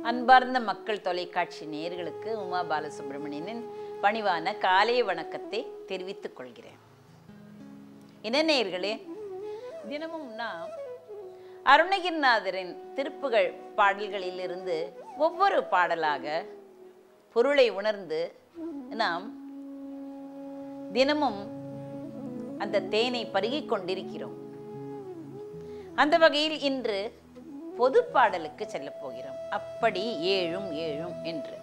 அன்பார்ந்த மக்கள் தொலைக்காட்சி நேயர்களுக்கு உமா பாலசுப்ரமணியனின் பணிவான காலை வணக்கத்தை தெரிவித்துக் கொள்கிறேன் என்ன நேயர்களே தினமும் நாம் அருணகிரிநாதரின் திருப்புகழ் பாடல்களிலிருந்து ஒவ்வொரு பாடலாக பொருளை உணர்ந்து நாம் தினமும் அந்த தேனை பருகிக் கொண்டிருக்கிறோம் அந்த வகையில் இன்று பொது பாடலுக்கு செல்லப் போகிறோம் அப்படி ஏழும் ஏழும் என்று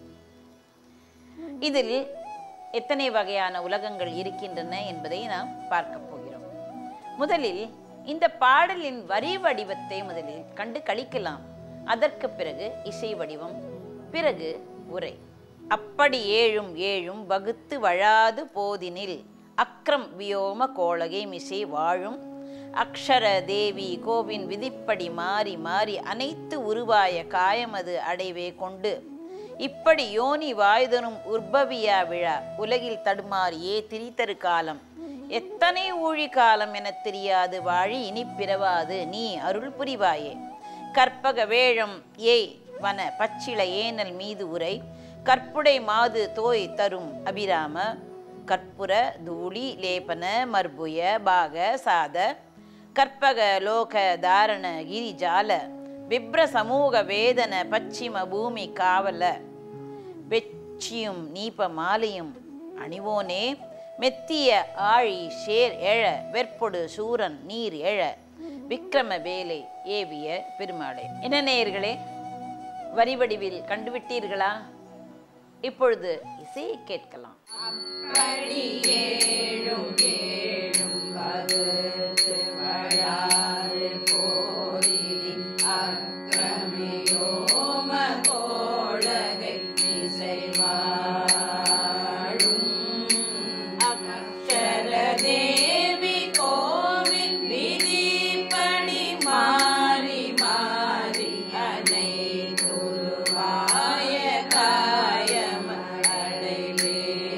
இதில் எத்தனை வகையான உலகங்கள் இருக்கின்றன என்பதை நாம் பார்க்க போகிறோம் முதலில் இந்த பாடலின் வரி வடிவத்தை முதலில் கண்டு கழிக்கலாம் அதற்கு பிறகு இசை வடிவம் பிறகு உரை அப்படி ஏழும் ஏழும் வகுத்து வழாது போதினில் அக்ரம் வியோம கோளகை மிசை வாழும் அக்ஷர தேவி கோவின் விதிப்படி மாறி மாறி அனைத்து உருவாய காயமது அடைவே கொண்டு இப்படி யோனி வாய்தனும் உற்பவியா விழா உலகில் தடுமாறியே திரித்தரு காலம் எத்தனை ஊழி காலம் எனத் தெரியாது வாழி இனி பிறவாது நீ அருள் புரிவாயே கற்பக வேழம் ஏய் வன பச்சிள ஏனல் மீது உரை கற்புடை மாது தோய் தரும் அபிராம கற்புர தூளி லேபன மர்புய பாக சாத கற்பக லோக தாரண கிரிஜால விப்ர சமூக வேதன பச்சிம பூமி காவல வெச்சியும் நீப மாலையும் அணிவோனே மெத்திய ஆழி ஷேர் எழ வெற்பொடு சூரன் நீர் எழ விக்ரம வேலை ஏவிய பெருமாளே என்ன நேயர்களே வரி வடிவில் கண்டுவிட்டீர்களா இப்பொழுது இசையை கேட்கலாம் தேவி கோவின் விதிப்படி மாறி மாறி அனை துருவாய காயமடைவே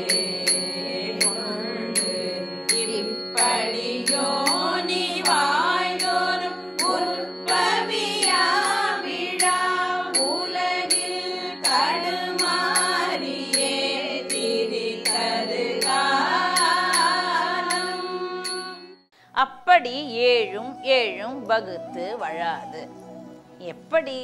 கொண்டு இப்படி யோனி வாய்தோறும் உற்பவியா விழா உலகில் தடுமாறியே திரித்தது காலம் அப்படி ஏழும் ஏழும் வகுத்து வழாது எப்படி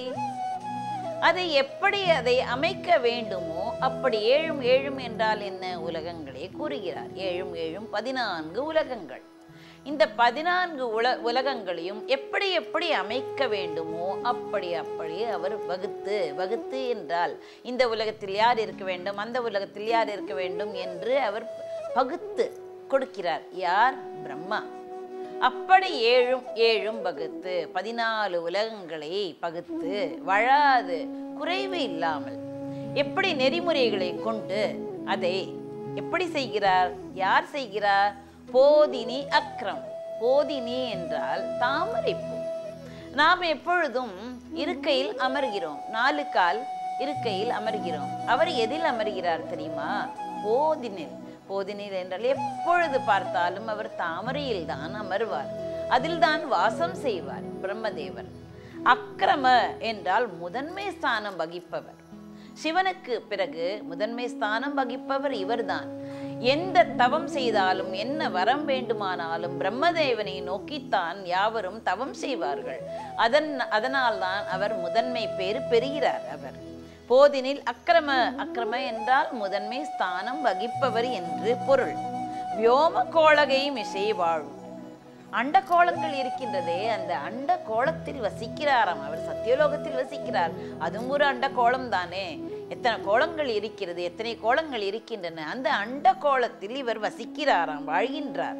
அதை எப்படி அதை அமைக்க வேண்டுமோ அப்படி ஏழும் ஏழும் என்றால் என்ன உலகங்களே கூறுகிறார் ஏழும் ஏழும் பதினான்கு உலகங்கள் இந்த பதினான்கு உல உலகங்களையும் எப்படி எப்படி அமைக்க வேண்டுமோ அப்படி அப்படி அவர் வகுத்து வகுத்து என்றால் இந்த உலகத்தில் யார் இருக்க வேண்டும் அந்த உலகத்தில் யார் இருக்க வேண்டும் என்று அவர் பகுத்து கொடுக்கிறார் யார் பிரம்மா அப்படி ஏழும் ஏழும் பகுத்து பதினாலு உலகங்களை பகுத்து வழாது குறைவு இல்லாமல் எப்படி நெறிமுறைகளை கொண்டு அதை எப்படி செய்கிறார் யார் செய்கிறார் போதினி அக்ரம் போதினி என்றால் தாமரைப்பூ நாம் எப்பொழுதும் இருக்கையில் அமர்கிறோம் நாலு கால் இருக்கையில் அமர்கிறோம் அவர் எதில் அமர்கிறார் தெரியுமா போதினில் போதினில் என்றால் எப்பொழுது பார்த்தாலும் அவர் தாமரையில் தான் அமர்வார் அதில் தான் வாசம் செய்வார் பிரம்மதேவர் அக்கிரம என்றால் முதன்மை ஸ்தானம் வகிப்பவர் சிவனுக்கு பிறகு முதன்மை ஸ்தானம் வகிப்பவர் இவர்தான் எந்த தவம் செய்தாலும் என்ன வரம் வேண்டுமானாலும் பிரம்மதேவனை நோக்கித்தான் யாவரும் தவம் செய்வார்கள் அதன் அதனால்தான் அவர் முதன்மை பேறு பெறுகிறார் அவர் போதினில் அக்கிரம அக்கிரம என்றால் முதன்மை ஸ்தானம் வகிப்பவர் என்று பொருள் வியோம கோளகை மிசை வாழும் அண்ட கோலங்கள் இருக்கின்றதே அந்த அண்ட கோலத்தில் வசிக்கிறாராம் அவர் சத்தியலோகத்தில் வசிக்கிறார் அதுவும் ஒரு அண்ட கோலம் தானே எத்தனை கோலங்கள் இருக்கிறது எத்தனை கோலங்கள் இருக்கின்றன அந்த அண்ட கோலத்தில் இவர் வசிக்கிறாராம் வாழ்கின்றார்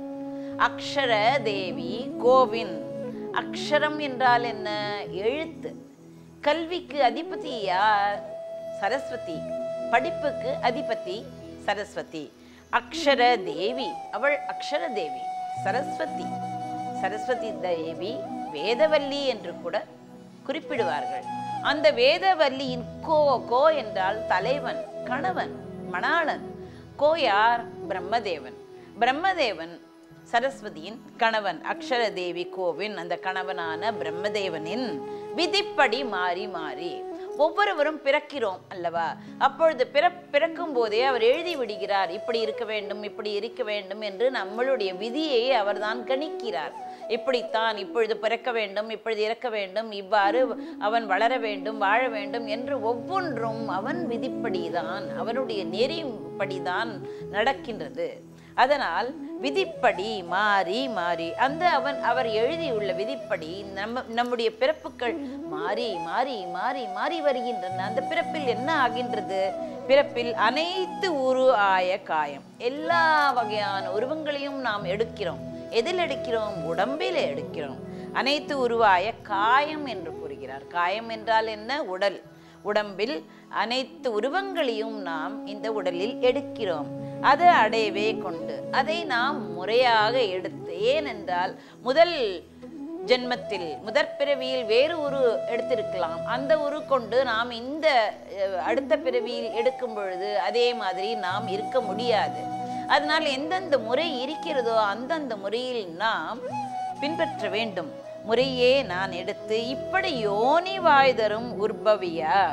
அக்ஷர தேவி கோவின் அக்ஷரம் என்றால் என்ன எழுத்து கல்விக்கு அதிபதி யார் சரஸ்வதி படிப்புக்கு அதிபதி சரஸ்வதி அக்ஷர தேவி அவள் அக்ஷர தேவி சரஸ்வதி சரஸ்வதி தேவி வேதவல்லி என்று கூட குறிப்பிடுவார்கள் அந்த வேதவல்லியின் கோ கோ என்றால் தலைவன் கணவன் மணாளன் கோ யார் பிரம்மதேவன் பிரம்மதேவன் சரஸ்வதியின் கணவன் அக்ஷர தேவி கோவின் அந்த கணவனான பிரம்மதேவனின் விதிப்படி மாறி மாறி ஒவ்வொருவரும் பிறக்கிறோம் அல்லவா அப்பொழுது பிற பிறக்கும் போதே அவர் எழுதி விடுகிறார் இப்படி இருக்க வேண்டும் இப்படி இருக்க வேண்டும் என்று நம்மளுடைய விதியை அவர்தான் கணிக்கிறார் இப்படித்தான் இப்பொழுது பிறக்க வேண்டும் இப்பொழுது இறக்க வேண்டும் இவ்வாறு அவன் வளர வேண்டும் வாழ வேண்டும் என்று ஒவ்வொன்றும் அவன் விதிப்படிதான் அவனுடைய நெறிப்படிதான் நடக்கின்றது அதனால் விதிப்படி மாறி மாறி அந்த அவன் அவர் எழுதியுள்ள விதிப்படி நம்ம நம்முடைய பிறப்புகள் மாறி மாறி மாறி மாறி வருகின்றன அந்த பிறப்பில் என்ன ஆகின்றது பிறப்பில் அனைத்து உரு ஆய காயம் எல்லா வகையான உருவங்களையும் நாம் எடுக்கிறோம் எதில் எடுக்கிறோம் உடம்பில் எடுக்கிறோம் அனைத்து உருவாய காயம் என்று கூறுகிறார் காயம் என்றால் என்ன உடல் உடம்பில் அனைத்து உருவங்களையும் நாம் இந்த உடலில் எடுக்கிறோம் அது அடையவே கொண்டு அதை நாம் முறையாக எடுத்து ஏனென்றால் முதல் ஜென்மத்தில் முதற் பிறவியில் வேறு உரு எடுத்திருக்கலாம் அந்த உரு கொண்டு நாம் இந்த அஹ், அடுத்த பிறவியில் எடுக்கும் பொழுது அதே மாதிரி நாம் இருக்க முடியாது அதனால் எந்தெந்த முறை இருக்கிறதோ அந்தந்த முறையில் நாம் பின்பற்ற வேண்டும் முறையே நான் எடுத்து இப்படி யோனி வாய் தரும் உற்பவியா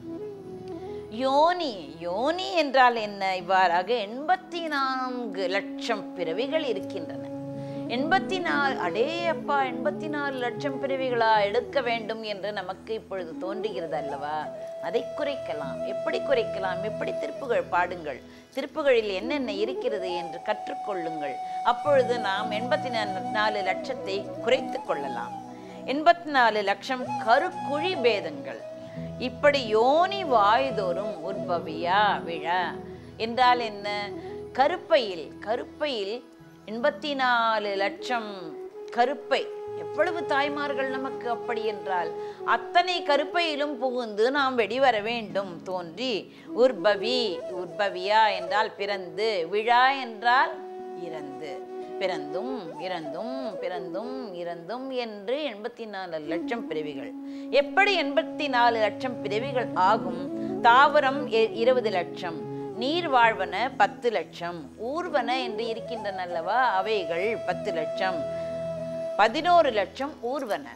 யோனி யோனி என்றால் என்ன இவ்வாறாக எண்பத்தி நான்கு லட்சம் பிறவிகள் இருக்கின்றன எண்பத்தி நாலு அடே அப்பா எண்பத்தி நாலு லட்சம் பிறவிகளா எடுக்க வேண்டும் என்று நமக்கு இப்பொழுது தோன்றுகிறது அல்லவா அதை குறைக்கலாம் எப்படி குறைக்கலாம் எப்படி திருப்புகள் பாடுங்கள் திருப்புகளில் என்னென்ன இருக்கிறது என்று கற்றுக்கொள்ளுங்கள் அப்பொழுது நாம் எண்பத்தி நாலு லட்சத்தை குறைத்து கொள்ளலாம் எண்பத்தி நாலு லட்சம் கருக்குழி பேதங்கள் இப்படி யோனி வாய்தோறும் உற்பவியா விழா என்றால் என்ன கருப்பையில் கருப்பையில் எண்பத்தி நாலு லட்சம் கருப்பை எவ்வளவு தாய்மார்கள் நமக்கு அப்படி என்றால் அத்தனை கருப்பையிலும் புகுந்து நாம் வெளிவர வேண்டும் தோன்றி உற்பவி உற்பவியா என்றால் பிறந்து விழா என்றால் இறந்து பிறந்தும் இறந்தும் பிறந்தும் இறந்தும் என்று எண்பத்தி நாலு லட்சம் பிறவிகள் எப்படி எண்பத்தி நாலு லட்சம் பிறவிகள் ஆகும் தாவரம் இ- இருபது லட்சம் நீர் வாழ்வன பத்து லட்சம் ஊர்வன என்று இருக்கின்றன அல்லவா அவைகள் பத்து லட்சம் பதினோரு லட்சம் ஊர்வன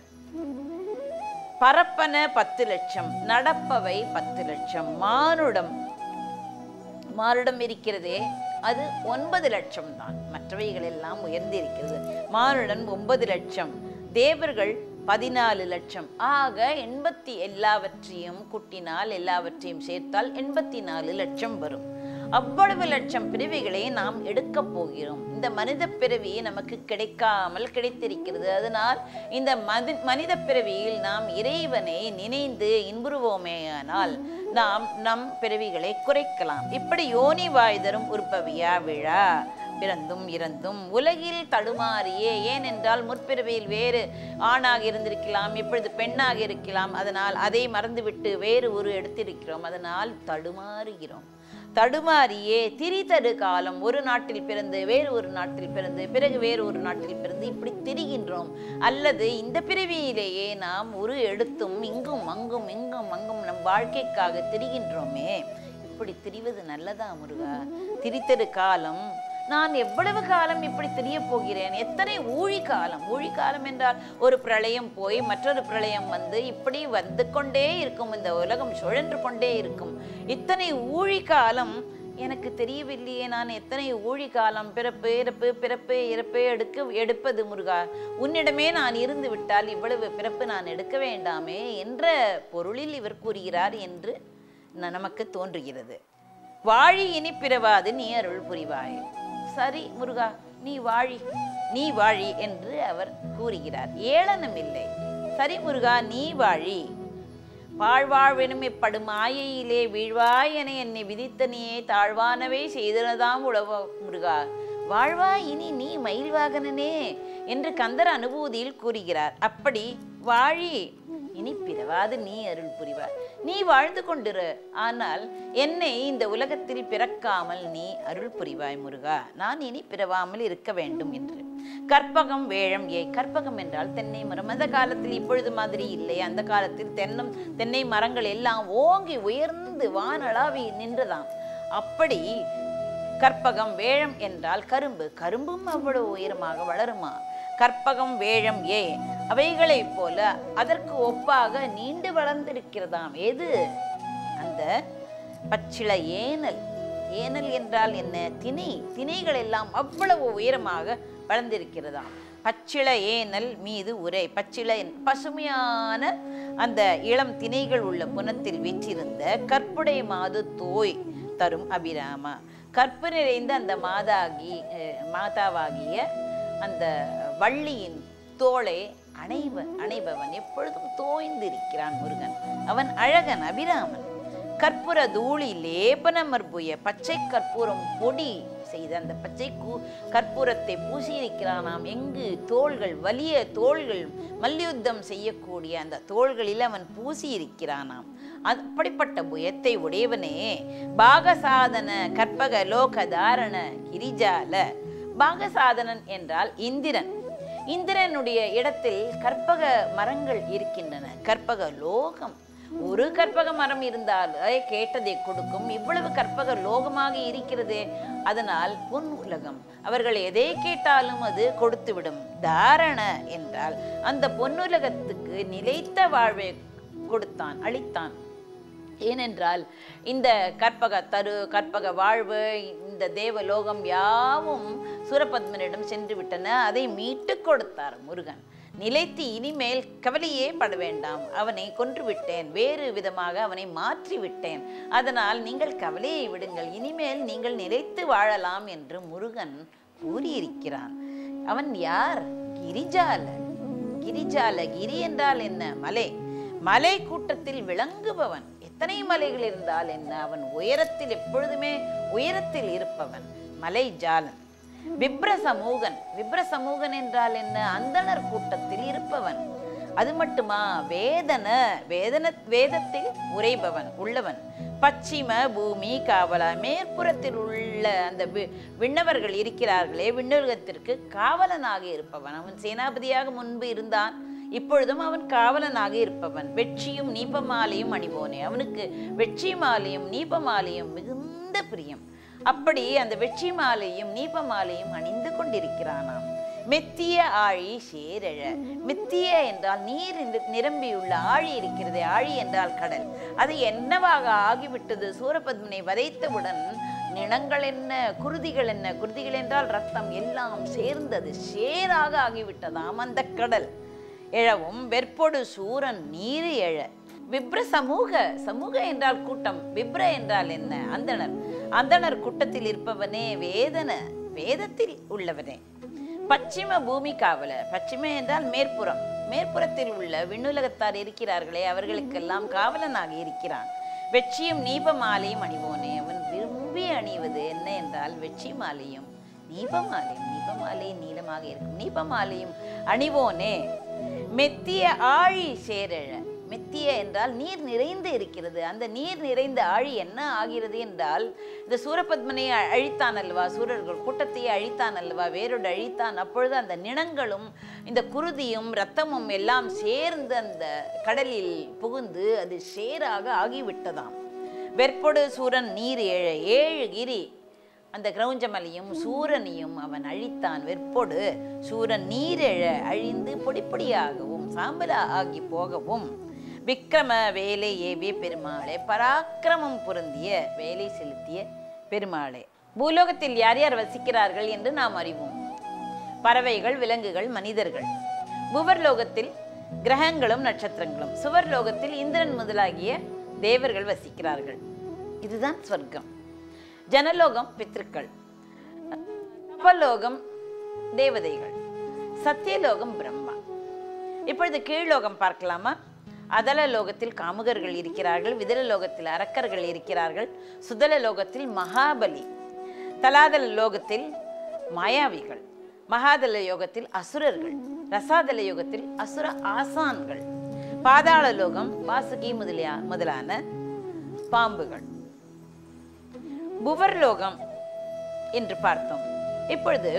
பரப்பன பத்து லட்சம் நடப்பவை பத்து லட்சம் மானுடம் மானுடம் இருக்கிறதே அது ஒன்பது லட்சம் தான் மற்றவைகள் எல்லாம் உயர்ந்திருக்கிறது மானுடன் ஒன்பது லட்சம் தேவர்கள் பதினாலு லட்சம் ஆக எண்பத்தி எல்லாவற்றையும் கூட்டினால் எல்லாவற்றையும் சேர்த்தால் எண்பத்தி நாலு லட்சம் வரும் அவ்வளவு லட்சம் பிறவிகளை நாம் எடுக்கப் போகிறோம் இந்த மனித பிறவி நமக்கு கிடைக்காமல் கிடைத்திருக்கிறது அதனால் இந்த மதி மனித பிறவியில் நாம் இறைவனை நினைந்து இன்புறுவோமேயானால் நாம் நம் பிறவிகளை குறைக்கலாம் இப்படி யோனி வாய் தரும் உற்பவியா விழா பிறந்தும் இறந்தும் உலகில் தடுமாறியே ஏனென்றால் முற்பிறவியில் வேறு ஆணாக இருந்திருக்கலாம் இப்பொழுது பெண்ணாக இருக்கலாம் அதனால் அதை மறந்துவிட்டு வேறு ஒரு எடுத்திருக்கிறோம் அதனால் தடுமாறுகிறோம் தடுமாறியே திரிதரு காலம் ஒரு நாட்டில் பிறந்து வேறு ஒரு நாட்டில் பிறந்து பிறகு வேறு ஒரு நாட்டில் பிறந்து இப்படி திரிகின்றோம் அல்லது இந்த பிறவியிலேயே நாம் ஒரு எடுத்தும் இங்கும் அங்கும் இங்கும் அங்கும் நம் வாழ்க்கைக்காக திரிகின்றோமே இப்படி திரிவது நல்லதா முருகா திரித்தரு காலம் நான் எவ்வளவு காலம் இப்படி தெரிய போகிறேன் எத்தனை ஊழி காலம் ஊழி காலம் என்றால் ஒரு பிரளயம் போய் மற்றொரு பிரளயம் வந்து இப்படி வந்து கொண்டே இருக்கும் இந்த உலகம் சுழன்று கொண்டே இருக்கும் இத்தனை ஊழி காலம் எனக்கு தெரியவில்லையே நான் எத்தனை ஊழி காலம் பிறப்பு இறப்பு பிறப்பு இறப்பு எடுக்க எடுப்பது முருகா உன்னிடமே நான் இருந்து விட்டால் இவ்வளவு பிறப்பு நான் எடுக்க வேண்டாமே என்ற பொருளில் இவர் கூறுகிறார் என்று ந- நமக்கு தோன்றுகிறது வாழி இனி பிறவாது நீ அருள் புரிவாய் சரி முருகா நீ வாழி நீ வாழி என்று அவர் கூறுகிறார் ஏளனம் இல்லை சரி முருகா நீ வாழி வாழ்வாழ்வெனும் இப்படு மாயையிலே வீழ்வாய் என என்னை விதித்த நீயே தாழ்வானவை செய்தனதாம் உழவ முருகா வாழ்வாய் இனி நீ மயில் வாகனனே என்று கந்தர் அனுபூதியில் கூறுகிறார் அப்படி வாழி இனி பிறவாது நீ அருள் புரிவாய் நீ வாழ்ந்து கொண்டிரு ஆனால் என்னை இந்த உலகத்தில் பிறக்காமல் நீ அருள் புரிவாய் முருகா நான் இனி பிறவாமல் இருக்க வேண்டும் என்று கற்பகம் வேழம் ஏ கற்பகம் என்றால் தென்னை மரம் அந்த காலத்தில் இப்பொழுது மாதிரி இல்லை அந்த காலத்தில் தென்னம் தென்னை மரங்கள் எல்லாம் ஓங்கி உயர்ந்து வானளாவி நின்றதாம் அப்படி கற்பகம் வேழம் என்றால் கரும்பு கரும்பும் அவ்வளவு உயரமாக வளருமா கற்பகம் வேழம் ஏ அவைகளைப் போல அதற்கு ஒப்பாக நீண்டு வளர்ந்திருக்கிறதாம் எது அந்த பச்சிள ஏனல் ஏனல் என்றால் என்ன திணை திணைகள் எல்லாம் அவ்வளவு உயரமாக வளர்ந்திருக்கிறதாம் பச்சிள ஏனல் மீது உரை பச்சிள என்- பசுமையான அந்த இளம் திணைகள் உள்ள புனத்தில் வீற்றிருந்த கற்புடை மாது தோய் தரும் அபிராமா கற்பு நிறைந்த அந்த மாதாகி அஹ், மாதாவாகிய அந்த வள்ளியின் தோளை அணைவ அணைபவன் எப்பொழுதும் தோய்ந்திருக்கிறான் முருகன் அவன் அழகன் அபிராமன் கற்பூர தூளி லேபனமர்புய பச்சை கற்பூரம் பொடி செய்த அந்த பச்சை கூ கற்பூரத்தை பூசியிருக்கிறானாம் எங்கு தோள்கள் வலிய தோள்கள் மல்யுத்தம் செய்யக்கூடிய அந்த தோள்களில் அவன் பூசியிருக்கிறானாம் அப்படிப்பட்ட புயத்தை உடையவனே பாகசாதன கற்பக லோக தாரண கிரிஜால பாகசாதனன் என்றால் இந்திரன் இந்திரனுடைய இடத்தில் கற்பக மரங்கள் இருக்கின்றன கற்பக லோகம் ஒரு கற்பக மரம் இருந்தால் அதை கேட்டதை கொடுக்கும் இவ்வளவு கற்பக லோகமாக இருக்கிறதே அதனால் பொன் உலகம் அவர்கள் எதை கேட்டாலும் அது கொடுத்துவிடும் தாரண என்றால் அந்த பொன்னுலகத்துக்கு நிலைத்த வாழ்வை கொடுத்தான் அளித்தான் ஏனென்றால் இந்த கற்பக தரு கற்பக வாழ்வு இந்த தேவலோகம் யாவும் சூரபத்மனிடம் சென்று விட்டன அதை மீட்டு கொடுத்தார் முருகன் நிலைத்து இனிமேல் கவலையே பட வேண்டாம் அவனை கொன்று விட்டேன் வேறு விதமாக அவனை மாற்றி விட்டேன் அதனால் நீங்கள் கவலையை விடுங்கள் இனிமேல் நீங்கள் நிலைத்து வாழலாம் என்று முருகன் கூறியிருக்கிறான் அவன் யார் கிரிஜால கிரிஜால கிரி என்றால் என்ன மலை மலை கூட்டத்தில் விளங்குபவன் எத்தனை மலைகள் இருந்தால் என்ன அவன் உயரத்தில் எப்பொழுதுமே உயரத்தில் இருப்பவன் மலை ஜாலன் விப்ர சமூகன் விப்ர சமூகன் என்றால் என்ன அந்தணர் கூட்டத்தில் இருப்பவன் அது மட்டுமா வேதன வேதன வேதத்தில் உரைபவன் உள்ளவன் பச்சிம பூமி காவலா மேற்புறத்தில் உள்ள அந்த வி- விண்ணவர்கள் இருக்கிறார்களே விண்ணுலகத்திற்கு காவலனாக இருப்பவன் அவன் சேனாபதியாக முன்பு இருந்தான் இப்பொழுதும் அவன் காவலனாக இருப்பவன் வெற்றியும் நீபமாலையும் அணிவோனே அவனுக்கு வெற்றி மாலையும் நீபமாலையும் மிகுந்த பிரியம் அப்படி அந்த வெற்றி மாலையும் நீபமாலையும் அணிந்து கொண்டிருக்கிறானாம் மெத்திய ஆழி சேரழ மெத்திய என்றால் நீர் நிர- நிரம்பியுள்ள ஆழி இருக்கிறதே ஆழி என்றால் கடல் அது என்னவாக ஆகிவிட்டது சூரபத்மனை வதைத்தவுடன் நிணங்கள் என்ன குருதிகள் என்ன குருதிகள் என்றால் ரத்தம் எல்லாம் சேர்ந்தது சேராக ஆகிவிட்டதாம் அந்த கடல் எழவும் வெற்பொடு சூரன் நீரு எழ விப்ர சமூக சமூக என்றால் கூட்டம் விப்ர என்றால் என்ன அந்தணர் அந்தணர் கூட்டத்தில் இருப்பவனே வேதன வேதத்தில் உள்ளவனே பச்சிம பூமி காவல பச்சிம என்றால் மேற்புறம் மேற்புறத்தில் உள்ள விண்ணுலகத்தார் இருக்கிறார்களே அவர்களுக்கெல்லாம் காவலனாக இருக்கிறான் வெற்றியும் நீப மாலையும் அணிவோனே அவன் விரும்பி அணிவது என்ன என்றால் வெற்றி மாலையும் நீபமாலையும் நீபமாலை நீளமாக இருக்கும் நீபமாலையும் அணிவோனே மெத்திய ஆழி சேரழ மெத்திய என்றால் நீர் நிறைந்து இருக்கிறது அந்த நீர் நிறைந்த ஆழி என்ன ஆகிறது என்றால் இந்த சூரபத்மனை அ- அழித்தான் அல்லவா சூரர்கள் கூட்டத்தையே அழித்தான் அல்லவா வேரோடு அழித்தான் அப்பொழுது அந்த நிணங்களும் இந்த குருதியும் இரத்தமும் எல்லாம் சேர்ந்து அந்த கடலில் புகுந்து அது சேராக ஆகிவிட்டதாம் வெற்பொடு சூரன் நீர் ஏழ ஏழு கிரி அந்த கிரௌஞ்சமலையும் சூரனையும் அவன் அழித்தான் வெற்பொடு சூரன் நீரெழ அழிந்து பொடிப்பொடியாகவும் சாம்பலா ஆகி போகவும் விக்ரம வேலை ஏவிய பெருமாளே பராக்கிரமம் பொருந்திய வேலை செலுத்திய பெருமாளே பூலோகத்தில் யார் யார் வசிக்கிறார்கள் என்று நாம் அறிவோம் பறவைகள் விலங்குகள் மனிதர்கள் புவர்லோகத்தில் கிரகங்களும் நட்சத்திரங்களும் சுவர்லோகத்தில் இந்திரன் முதலாகிய தேவர்கள் வசிக்கிறார்கள் இதுதான் ஸ்வர்க்கம் ஜனலோகம் பித்ருக்கள் தபலோகம் தேவதைகள் சத்தியலோகம் பிரம்மா இப்பொழுது கீழ்லோகம் பார்க்கலாமா அதல லோகத்தில் காமுகர்கள் இருக்கிறார்கள் விதல லோகத்தில் அரக்கர்கள் இருக்கிறார்கள் சுதல லோகத்தில் மகாபலி தலாதல லோகத்தில் மாயாவிகள் மகாதல யோகத்தில் அசுரர்கள் ரசாதல யோகத்தில் அசுர ஆசான்கள் பாதாள லோகம் வாசுகி முதலியா முதலான பாம்புகள் புவர்லோகம் என்று பார்த்தோம் இப்பொழுது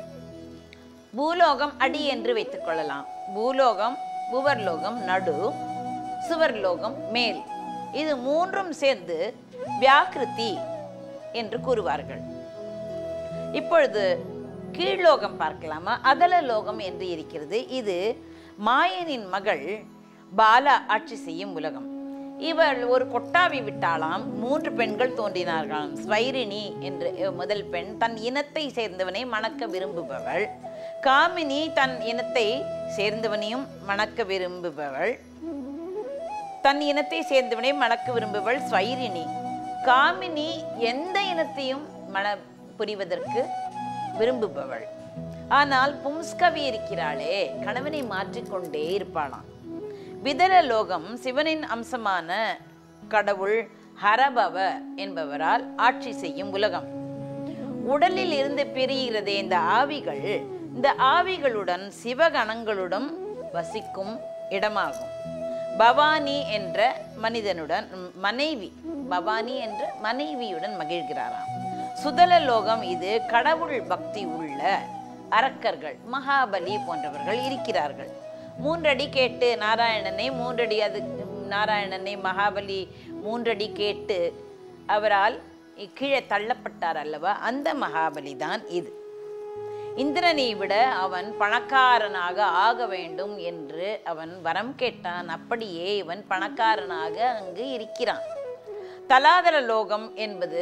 பூலோகம் அடி என்று வைத்துக் கொள்ளலாம் பூலோகம் புவர்லோகம் நடு சுவர்லோகம் மேல் இது மூன்றும் சேர்ந்து வியாக்கிருதி என்று கூறுவார்கள் இப்பொழுது கீழ்லோகம் பார்க்கலாமா அதல லோகம் என்று இருக்கிறது இது மாயனின் மகள் பாலா ஆட்சி செய்யும் உலகம் இவள் ஒரு கொட்டாவி விட்டாளாம் மூன்று பெண்கள் தோன்றினார்களாம் ஸ்வைரிணி என்று முதல் பெண் தன் இனத்தை சேர்ந்தவனை மணக்க விரும்புபவள் காமினி தன் இனத்தை சேர்ந்தவனையும் மணக்க விரும்புபவள் தன் இனத்தை சேர்ந்தவனை மணக்க விரும்புபவள் ஸ்வைரிணி காமினி எந்த இனத்தையும் மண புரிவதற்கு விரும்புபவள் ஆனால் பும்ஸ்கவி இருக்கிறாளே கணவனை மாற்றிக்கொண்டே இருப்பாளாம் விதர லோகம் சிவனின் அம்சமான கடவுள் ஹரபவ என்பவரால் ஆட்சி செய்யும் உலகம் உடலில் இருந்து பிரிகிறதே இந்த ஆவிகள் இந்த ஆவிகளுடன் சிவகணங்களுடன் வசிக்கும் இடமாகும் பவானி என்ற மனிதனுடன் ம், மனைவி பவானி என்ற மனைவியுடன் மகிழ்கிறாராம் சுதல லோகம் இது கடவுள் பக்தி உள்ள அரக்கர்கள் மகாபலி போன்றவர்கள் இருக்கிறார்கள் மூன்றடி கேட்டு நாராயணனை மூன்றடி அது நாராயணனை மகாபலி மூன்றடி கேட்டு அவரால் கீழே தள்ளப்பட்டார் அல்லவா அந்த மகாபலி தான் இது இந்திரனை விட அவன் பணக்காரனாக ஆக வேண்டும் என்று அவன் வரம் கேட்டான் அப்படியே இவன் பணக்காரனாக அங்கு இருக்கிறான் தலாதர லோகம் என்பது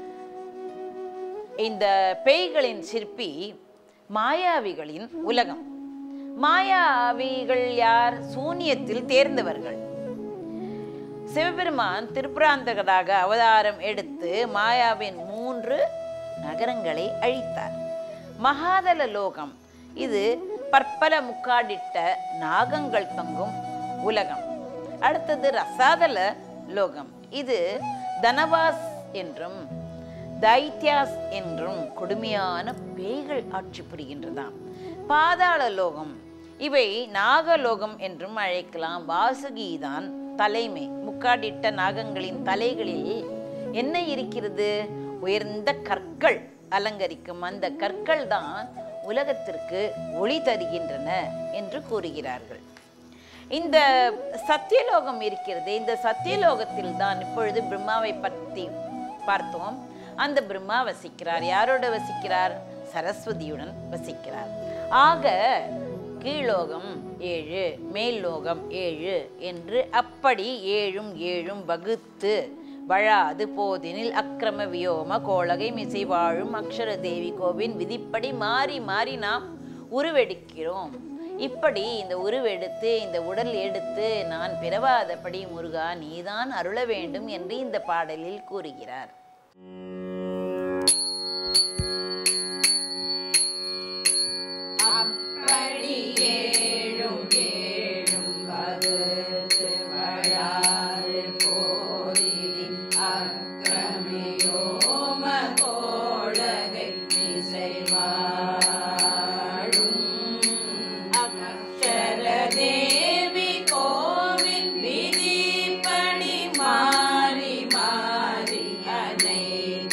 இந்த பேய்களின் சிற்பி மாயாவிகளின் உலகம் மாயாவிகள் யார் சூனியத்தில் தேர்ந்தவர்கள் சிவபெருமான் திருப்புராந்தகராக அவதாரம் எடுத்து மாயாவின் மூன்று நகரங்களை அழித்தார் மகாதல லோகம் இது பற்பல முக்காடிட்ட நாகங்கள் தங்கும் உலகம் அடுத்தது ரசாதல லோகம் இது தனவாஸ் என்றும் தைத்யாஸ் என்றும் கொடுமையான பேய்கள் ஆட்சி புரிகின்றதாம் பாதாள லோகம் இவை நாகலோகம் என்றும் அழைக்கலாம் வாசுகிதான் தலைமை முக்காடிட்ட நாகங்களின் தலைகளில் என்ன இருக்கிறது உயர்ந்த கற்கள் அலங்கரிக்கும் அந்த கற்கள் தான் உலகத்திற்கு ஒளி தருகின்றன என்று கூறுகிறார்கள் இந்த சத்தியலோகம் இருக்கிறது இந்த சத்தியலோகத்தில் தான் இப்பொழுது பிரம்மாவை பற்றி பார்த்தோம் அந்த பிரம்மா வசிக்கிறார் யாரோட வசிக்கிறார் சரஸ்வதியுடன் வசிக்கிறார் ஆக கீழோகம் ஏழு மேல்லோகம் ஏழு என்று அப்படி ஏழும் ஏழும் வகுத்து வழாது போதினில் அக்கிரம வியோம கோளகை மிசை வாழும் அக்ஷர தேவி கோவின் விதிப்படி மாறி மாறி நாம் உருவெடுக்கிறோம் இப்படி இந்த உருவெடுத்து இந்த உடல் எடுத்து நான் பிறவாதபடி முருகா நீதான் அருள வேண்டும் என்று இந்த பாடலில் கூறுகிறார் அப்படி ஏழும் ஏழும் வகுத்து வழாது போதினி அக்கிரமியோம கோளகை மிசைவாழும் அக்ஷர தேவி கோவின் விதிப்படி மாறி மாறி அனைத்து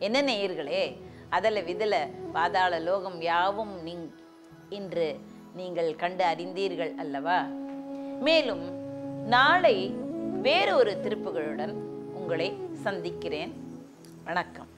என்ன நேயர்களே அதல விதல பாதாள லோகம் யாவும் நீங் இன்று நீங்கள் கண்டு அறிந்தீர்கள் அல்லவா மேலும் நாளை வேறு ஒரு திருப்புகளுடன் உங்களை சந்திக்கிறேன் வணக்கம்